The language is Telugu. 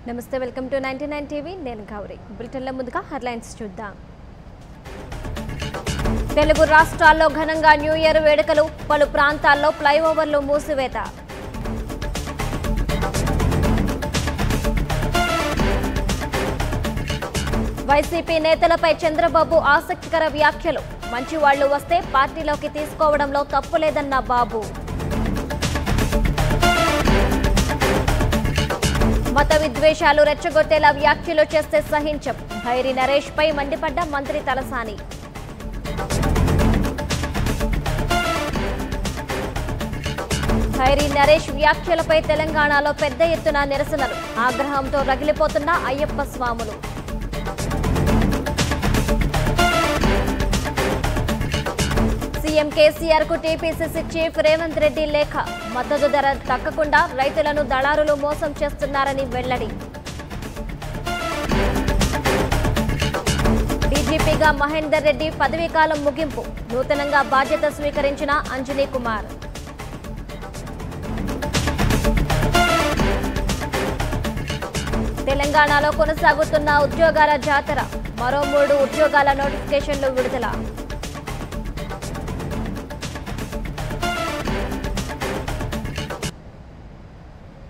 నమస్తే welcome to ninety nine TV నేను గౌరీ బులెటిన్ల ముందుగా హెడ్లైన్స్ చూద్దాం తెలుగు రాష్ట్రాల్లో ఘనంగా న్యూ ఇయర్ వేడుకలు పలు ప్రాంతాల్లో ఫ్లైఓవర్లు మూసివేత వైసీపీ నేతలపై చంద్రబాబు ఆసక్తికర వ్యాఖ్యలు మంచి వాళ్లు వస్తే పార్టీలోకి తీసుకోవడంలో తప్పు లేదన్న బాబు మత విద్వేషాలు రెచ్చగొట్టేలా వ్యాఖ్యలు చేస్తే సహించం భైరి నరేష్ పై మండిపడ్డ మంత్రి తలసాని భైరి నరేష్ వ్యాఖ్యలపై తెలంగాణలో పెద్ద ఎత్తున నిరసనలు ఆగ్రహంతో రగిలిపోతున్న అయ్యప్ప స్వాములు సీఎం కేసీఆర్ కు టీపీసీసీ చీఫ్ రేవంత్ రెడ్డి లేఖ మద్దతు ధర దక్కకుండా రైతులను దళారులు మోసం చేస్తున్నారని వెల్లడి డీజీపీగా మహేందర్ రెడ్డి పదవీకాలం ముగింపు నూతనంగా బాధ్యత స్వీకరించిన అంజనీ కుమార్ తెలంగాణలో కొనసాగుతున్న ఉద్యోగాల జాతర మరో మూడు ఉద్యోగాల నోటిఫికేషన్లు విడుదల